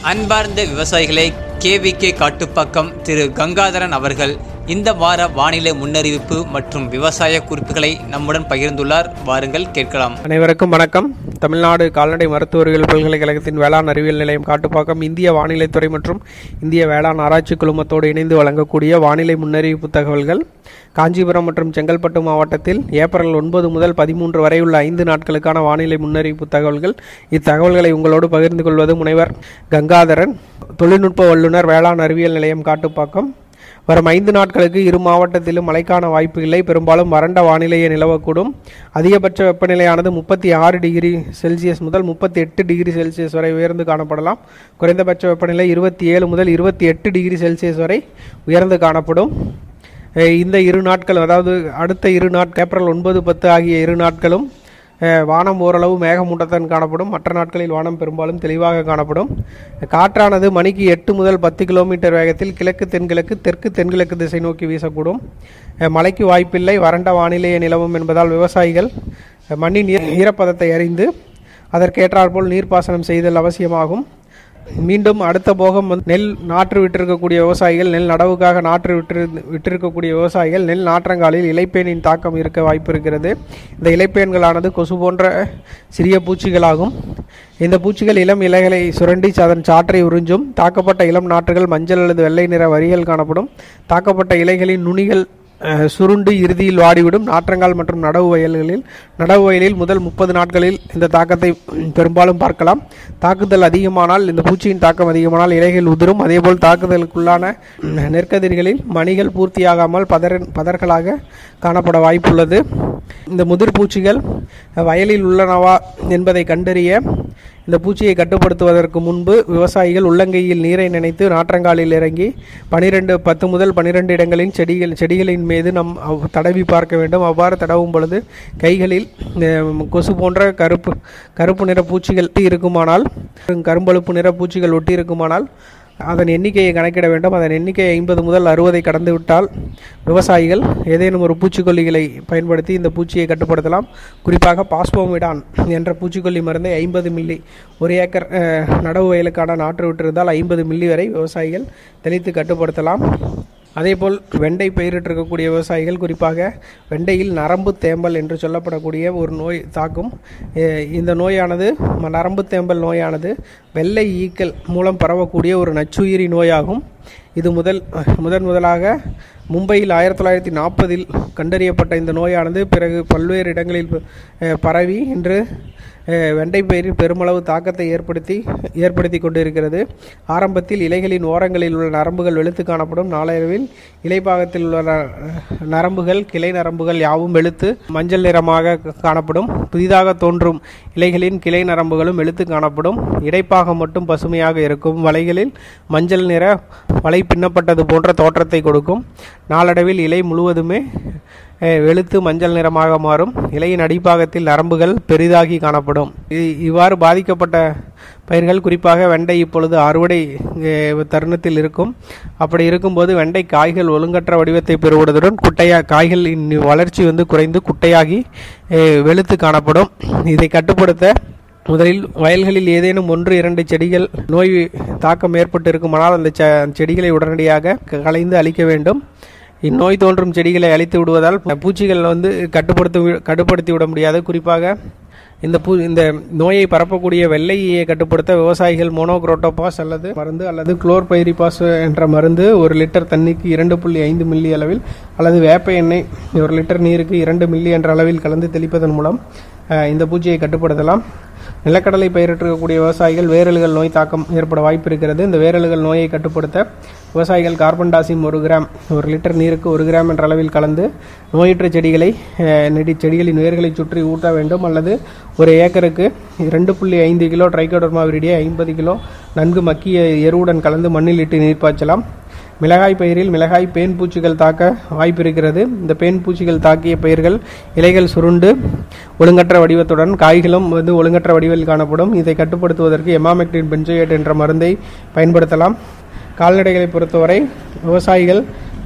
அன்பார்ந்த விவசாயிகளை கேவிகே காட்டுப்பாக்கம் திரு கங்காதரன் அவர்கள் இந்த வார வானிலை முன்னறிவிப்பு மற்றும் விவசாய குறிப்புகளை நம்முடன் பகிர்ந்துள்ளார் வாருங்கள் கேட்கலாம் அனைவருக்கும் வணக்கம் தமிழ்நாடு கால்நடை மருத்துவர்கள் பல்கலைக்கழகத்தின் வேளாண் அறிவியல் நிலையம் காட்டுப்பாக்கம் இந்திய வானிலைத்துறை மற்றும் இந்திய வேளாண் ஆராய்ச்சி குழுமத்தோடு இணைந்து வழங்கக்கூடிய வானிலை முன்னறிவிப்பு தகவல்கள் காஞ்சிபுரம் மற்றும் செங்கல்பட்டு மாவட்டத்தில் ஏப்ரல் ஒன்பது முதல் பதிமூன்று வரை உள்ள ஐந்து நாட்களுக்கான வானிலை முன்னறிவிப்பு தகவல்கள் இத்தகவல்களை உங்களோடு பகிர்ந்து கொள்வது முனைவர் கங்காதரன் தொழில்நுட்ப வல்லுநர் வேளாண் அறிவியல் நிலையம் காட்டுப்பாக்கம் வரும் ஐந்து நாட்களுக்கு இரு மாவட்டத்திலும் மழைக்கான வாய்ப்பு இல்லை பெரும்பாலும் வறண்ட வானிலையே நிலவக்கூடும் அதிகபட்ச வெப்பநிலையானது முப்பத்தி ஆறு டிகிரி செல்சியஸ் முதல் முப்பத்தி எட்டு டிகிரி செல்சியஸ் வரை உயர்ந்து காணப்படலாம் குறைந்தபட்ச வெப்பநிலை இருபத்தி ஏழு முதல் இருபத்தி எட்டு டிகிரி செல்சியஸ் வரை உயர்ந்து காணப்படும் அஹ் இந்த இரு நாட்கள் அதாவது அடுத்த இரு நாட் ஏப்ரல் ஒன்பது பத்து ஆகிய இரு நாட்களும் அஹ் வானம் ஓரளவு மேகமூட்டத்துடன் காணப்படும் மற்ற நாட்களில் வானம் பெரும்பாலும் தெளிவாக காணப்படும் காற்றானது மணிக்கு எட்டு முதல் பத்து கிலோமீட்டர் வேகத்தில் கிழக்கு தென்கிழக்கு தெற்கு தென்கிழக்கு திசை நோக்கி வீசக்கூடும் அஹ் மழைக்கு வாய்ப்பில்லை வறண்ட வானிலையே நிலவும் என்பதால் விவசாயிகள் அஹ் மண்ணின் ஈர- ஈரப்பதத்தை அறிந்து அதற்கேற்றாற்போல் நீர்ப்பாசனம் செய்தல் அவசியமாகும் மீண்டும் அடுத்த போகம் வந்து நெல் நாற்று விட்டிருக்கக்கூடிய விவசாயிகள் நெல் நடவுக்காக நாற்று விட்டு விட்டிருக்கக்கூடிய விவசாயிகள் நெல் நாற்றங்காலில் இலைப்பேனின் தாக்கம் இருக்க வாய்ப்பு இருக்கிறது இந்த இலைப்பேன்களானது கொசு போன்ற சிறிய பூச்சிகளாகும் இந்த பூச்சிகள் இளம் இலைகளை சுரண்டி அதன் சாற்றை உறிஞ்சும் தாக்கப்பட்ட இளம் நாற்றுகள் மஞ்சள் அல்லது வெள்ளை நிற வரிகள் காணப்படும் தாக்கப்பட்ட இலைகளின் நுனிகள் அஹ், சுருண்டு இறுதியில் வாடிவிடும் நாற்றங்கால் மற்றும் நடவு வயல்களில் நடவு வயலில் முதல் முப்பது நாட்களில் இந்த தாக்கத்தை ம், பெரும்பாலும் பார்க்கலாம் தாக்குதல் அதிகமானால் இந்த பூச்சியின் தாக்கம் அதிகமானால் இலைகள் உதிரும் அதேபோல் தாக்குதலுக்குள்ளான ம், நெற்கதிர்களில் மணிகள் பூர்த்தியாகாமல் பதர் பதர்களாக காணப்பட வாய்ப்புள்ளது இந்த முதிர் பூச்சிகள் அஹ், வயலில் உள்ளனவா என்பதை கண்டறிய இந்த பூச்சியை கட்டுப்படுத்துவதற்கு முன்பு விவசாயிகள் உள்ளங்கையில் நீரை நினைத்து நாற்றங்காலில் இறங்கி பனிரெண்டு பத்து முதல் பனிரெண்டு இடங்களின் செடிகள் செடிகளின் மீது நம் அவ்- தடவி பார்க்க வேண்டும் அவ்வாறு தடவும் பொழுது கைகளில் அஹ், கொசு போன்ற கருப்பு கருப்பு நிற பூச்சிகள் இருக்குமானால் கரும்பழுப்பு நிற பூச்சிகள் ஒட்டி இருக்குமானால் அதன் எண்ணிக்கையை கணக்கிட வேண்டும் அதன் எண்ணிக்கை ஐம்பது முதல் அறுபதை கடந்து விட்டால் விவசாயிகள் ஏதேனும் ஒரு பூச்சிக்கொல்லிகளை பயன்படுத்தி இந்த பூச்சியை கட்டுப்படுத்தலாம் குறிப்பாக பாஸ்போமிடான் என்ற பூச்சிக்கொல்லி மருந்தை ஐம்பது மில்லி ஒரு ஏக்கர் அஹ், நடவு வயலுக்கான நாற்று விட்டிருந்தால் ஐம்பது மில்லி வரை விவசாயிகள் தெளித்து கட்டுப்படுத்தலாம் அதேபோல் வெண்டை பயிரிட்டிருக்கக்கூடிய விவசாயிகள் குறிப்பாக வெண்டையில் நரம்பு தேம்பல் என்று சொல்லப்படக்கூடிய ஒரு நோய் தாக்கும் எ- இந்த நோயானது ம- நரம்பு தேம்பல் நோயானது வெள்ளை ஈக்கள் மூலம் பரவக்கூடிய ஒரு நச்சுயிரி நோயாகும் இது முதல் முதன் முதலாக மும்பையில் ஆயிரத்தி தொள்ளாயிரத்தி நாற்பதில் கண்டறியப்பட்ட இந்த நோயானது பிறகு பல்வேறு இடங்களில் அஹ், பரவி இன்று அஹ், வெண்டை பயிரில் பெருமளவு தாக்கத்தை ஏற்படுத்தி ஏற்படுத்தி கொண்டிருக்கிறது ஆரம்பத்தில் இலைகளின் ஓரங்களில் உள்ள நரம்புகள் வெளுத்து காணப்படும் நாளடைவில் இலைப்பாகத்தில் உள்ள ந- நரம்புகள் கிளை நரம்புகள் யாவும் வெளுத்து மஞ்சள் நிறமாக காணப்படும் புதிதாக தோன்றும் இலைகளின் கிளை நரம்புகளும் வெளுத்து காணப்படும் இடைப்பாகம் மட்டும் பசுமையாக இருக்கும் வலைகளில் மஞ்சள் நிற வலை பின்னப்பட்டது போன்ற தோற்றத்தை கொடுக்கும் நாளடைவில் இலை முழுவதுமே அஹ், வெளுத்து மஞ்சள் நிறமாக மாறும் இலையின் அடிப்பாகத்தில் நரம்புகள் பெரிதாகி காணப்படும் இ- இவ்வாறு பாதிக்கப்பட்ட பயிர்கள் குறிப்பாக வெண்டை இப்பொழுது அறுவடை அஹ், தருணத்தில் இருக்கும் அப்படி இருக்கும்போது வெண்டை காய்கள் ஒழுங்கற்ற வடிவத்தை பெறுவதுடன் குட்டையா காய்களின் வளர்ச்சி வந்து குறைந்து குட்டையாகி அஹ், வெளுத்து காணப்படும் இதை கட்டுப்படுத்த முதலில் வயல்களில் ஏதேனும் ஒன்று இரண்டு செடிகள் நோய் தாக்கம் ஏற்பட்டு இருக்குமானால் அந்த செ- செடிகளை உடனடியாக க- களைந்து அழிக்க வேண்டும் இந்நோய் தோன்றும் செடிகளை அழித்து விடுவதால் பூச்சிகள் வந்து கட்டுப்படுத்த வி- கட்டுப்படுத்தி விட முடியாது குறிப்பாக இந்த பூ இந்த நோயை பரப்பக்கூடிய வெள்ளையை கட்டுப்படுத்த விவசாயிகள் மோனோக்ரோட்டோபாஸ் அல்லது மருந்து அல்லது குளோர்பைரிபாஸ் என்ற மருந்து ஒரு லிட்டர் தண்ணிக்கு இரண்டு புள்ளி ஐந்து மில்லி அளவில் அல்லது வேப்ப எண்ணெய் ஒரு லிட்டர் நீருக்கு இரண்டு மில்லி என்ற அளவில் கலந்து தெளிப்பதன் மூலம் அஹ், இந்த பூச்சியை கட்டுப்படுத்தலாம் நிலக்கடலை பயிரிட்டிருக்கக்கூடிய விவசாயிகள் வேரல்கள் நோய் தாக்கம் ஏற்பட வாய்ப்பு இருக்கிறது இந்த வேரல்கள் நோயை கட்டுப்படுத்த விவசாயிகள் கார்பன் டாசிம் ஒரு கிராம் ஒரு லிட்டர் நீருக்கு ஒரு கிராம் என்ற அளவில் கலந்து நோயற்ற செடிகளை அஹ், நெடி செடிகளின் வேர்களை சுற்றி ஊட்ட வேண்டும் அல்லது ஒரு ஏக்கருக்கு ரெண்டு புள்ளி ஐந்து கிலோ ட்ரைகோடர்மா விரிடியை ஐம்பது கிலோ நன்கு மக்கிய எருவுடன் கலந்து மண்ணில் இட்டு நீர் பாய்ச்சலாம் மிளகாய் பயிரில் மிளகாய் பேன் பூச்சிகள் தாக்க வாய்ப்பு இருக்கிறது இந்த பேன் பூச்சிகள் தாக்கிய பயிர்கள் இலைகள் சுருண்டு ஒழுங்கற்ற வடிவத்துடன் காய்களும் வந்து ஒழுங்கற்ற வடிவில் காணப்படும் இதை கட்டுப்படுத்துவதற்கு எமாமெக்டின் பென்சோயேட் என்ற மருந்தை பயன்படுத்தலாம் கால்நடைகளை பொறுத்தவரை விவசாயிகள்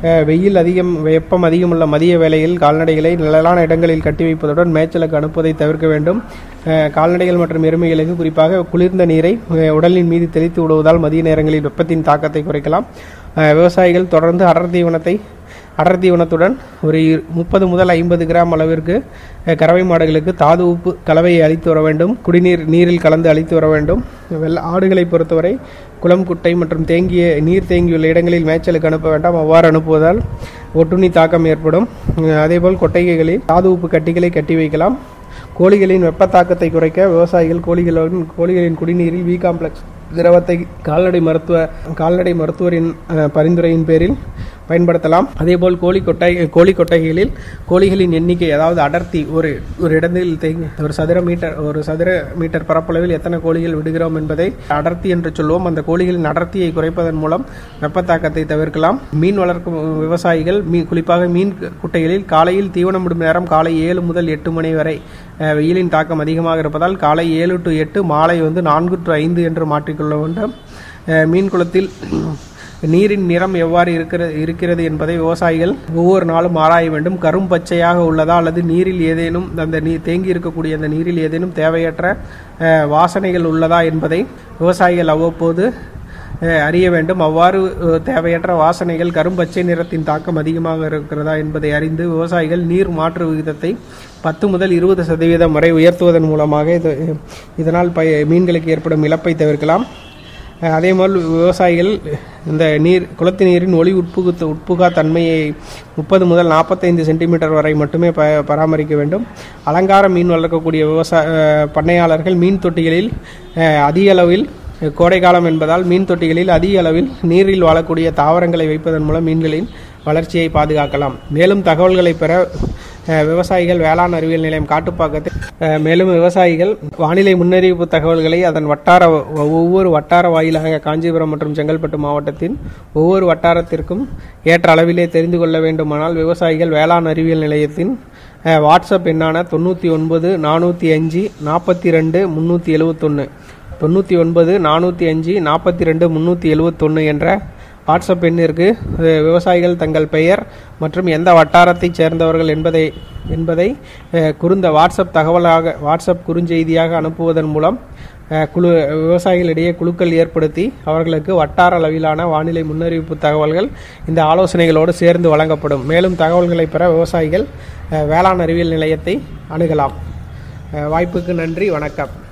அஹ், வெயில் அதிகம் வெப்பம் அதிகமுள்ள மதிய வேளையில் கால்நடைகளை நிழலான இடங்களில் கட்டி வைப்பதுடன் மேய்ச்சலுக்கு அனுப்புவதை தவிர்க்க வேண்டும் அஹ், கால்நடைகள் மற்றும் எருமைகளுக்கு குறிப்பாக குளிர்ந்த நீரை அஹ், உடலின் மீது தெளித்து விடுவதால் மதிய நேரங்களில் வெப்பத்தின் தாக்கத்தை குறைக்கலாம் அஹ், விவசாயிகள் தொடர்ந்து அடர் தீவனத்தை அடர் தீவனத்துடன் ஒரு இரு- முப்பது முதல் ஐம்பது கிராம் அளவிற்கு அஹ், கறவை மாடுகளுக்கு தாது உப்பு கலவையை அளித்து வர வேண்டும் குடிநீர் நீரில் கலந்து அளித்து வர வேண்டும் வெள்ள ஆடுகளை பொறுத்தவரை குளம் குட்டை மற்றும் தேங்கிய நீர் தேங்கியுள்ள இடங்களில் மேய்ச்சலுக்கு அனுப்ப வேண்டாம் அவ்வாறு அனுப்புவதால் ஒட்டுண்ணி தாக்கம் ஏற்படும் அஹ், அதேபோல் கொட்டைகளில் தாது உப்பு கட்டிகளை கட்டி வைக்கலாம் கோழிகளின் வெப்ப தாக்கத்தை குறைக்க விவசாயிகள் கோழிகளின் கோழிகளின் குடிநீரில் வி காம்ப்ளெக்ஸ் திரவத்தை கால்நடை மருத்துவ கால்நடை மருத்துவரின் அஹ், பரிந்துரையின் பேரில் பயன்படுத்தலாம் அதேபோல் கோழி கொட்டை கோழி கொட்டைகளில் கோழிகளின் எண்ணிக்கை அதாவது அடர்த்தி ஒரு ஒரு இடத்தில் தேங்கி ஒரு சதுர மீட்டர் ஒரு சதுர மீட்டர் பரப்பளவில் எத்தனை கோழிகள் விடுகிறோம் என்பதை அடர்த்தி என்று சொல்லுவோம் அந்த கோழிகளின் அடர்த்தியை குறைப்பதன் மூலம் வெப்பத்தாக்கத்தை தவிர்க்கலாம் மீன் வளர்க்கும் விவசாயிகள் மீன் குறிப்பாக மீன் குட்டைகளில் காலையில் தீவனம் விடும் நேரம் காலை ஏழு முதல் எட்டு மணி வரை அஹ், வெயிலின் தாக்கம் அதிகமாக இருப்பதால் காலை ஏழு டு எட்டு மாலை வந்து நான்கு டு ஐந்து என்று மாற்றிக்கொள்ள வேண்டும் அஹ், மீன் குளத்தில் நீரின் நிறம் எவ்வாறு இருக்கிறது இருக்கிறது என்பதை விவசாயிகள் ஒவ்வொரு நாளும் ஆராய வேண்டும் கரும் பச்சையாக உள்ளதா அல்லது நீரில் ஏதேனும் அந்த நீர் தேங்கி இருக்கக்கூடிய அந்த நீரில் ஏதேனும் தேவையற்ற அஹ், வாசனைகள் உள்ளதா என்பதை விவசாயிகள் அவ்வப்போது அஹ், அறிய வேண்டும் அவ்வாறு அஹ், தேவையற்ற வாசனைகள் கரும்பச்சை நிறத்தின் தாக்கம் அதிகமாக இருக்கிறதா என்பதை அறிந்து விவசாயிகள் நீர் மாற்று விகிதத்தை பத்து முதல் இருபது சதவீதம் வரை உயர்த்துவதன் மூலமாக இது இதனால் ப மீன்களுக்கு ஏற்படும் இழப்பை தவிர்க்கலாம் அஹ், அதே போல் விவசாயிகள் இந்த நீர் குளத்து நீரின் ஒளி உட்புகு உட்புகா தன்மையை முப்பது முதல் நாற்பத்தைந்து சென்டிமீட்டர் வரை மட்டுமே ப பராமரிக்க வேண்டும் அலங்கார மீன் வளர்க்கக்கூடிய விவசாய அஹ், பண்ணையாளர்கள் மீன் தொட்டிகளில் அஹ், அதிக அளவில் கோடை காலம் என்பதால் மீன் தொட்டிகளில் அதிக அளவில் நீரில் வாழக்கூடிய தாவரங்களை வைப்பதன் மூலம் மீன்களின் வளர்ச்சியை பாதுகாக்கலாம் மேலும் தகவல்களை பெற அஹ், விவசாயிகள் வேளாண் அறிவியல் நிலையம் காட்டுப்பாக்கத்தில் அஹ், மேலும் விவசாயிகள் வானிலை முன்னறிவிப்பு தகவல்களை அதன் வட்டார ஒவ்வொரு வட்டார வாயிலாக காஞ்சிபுரம் மற்றும் செங்கல்பட்டு மாவட்டத்தின் ஒவ்வொரு வட்டாரத்திற்கும் ஏற்ற அளவிலே தெரிந்து கொள்ள வேண்டுமானால் விவசாயிகள் வேளாண் அறிவியல் நிலையத்தின் அஹ், வாட்ஸ்அப் எண்ணான தொண்ணூற்றி ஒன்பது நானூற்றி அஞ்சு நாற்பத்தி ரெண்டு முந்நூற்றி எழுவத்தொன்று தொண்ணூற்றி ஒன்பது நானூற்றி அஞ்சு நாற்பத்தி ரெண்டு முந்நூற்றி எழுவத்தொன்று என்ற வாட்ஸ்அப் எண்ணிற்கு அஹ், விவசாயிகள் தங்கள் பெயர் மற்றும் எந்த வட்டாரத்தைச் சேர்ந்தவர்கள் என்பதை என்பதை அஹ், குறுந்த வாட்ஸ்அப் தகவலாக வாட்ஸ்அப் குறுஞ்செய்தியாக அனுப்புவதன் மூலம் அஹ், குழு விவசாயிகளிடையே குழுக்கள் ஏற்படுத்தி அவர்களுக்கு வட்டார அளவிலான வானிலை முன்னறிவிப்பு தகவல்கள் இந்த ஆலோசனைகளோடு சேர்ந்து வழங்கப்படும் மேலும் தகவல்களை பெற விவசாயிகள் அஹ், வேளாண் அறிவியல் நிலையத்தை அணுகலாம் அஹ், வாய்ப்புக்கு நன்றி வணக்கம்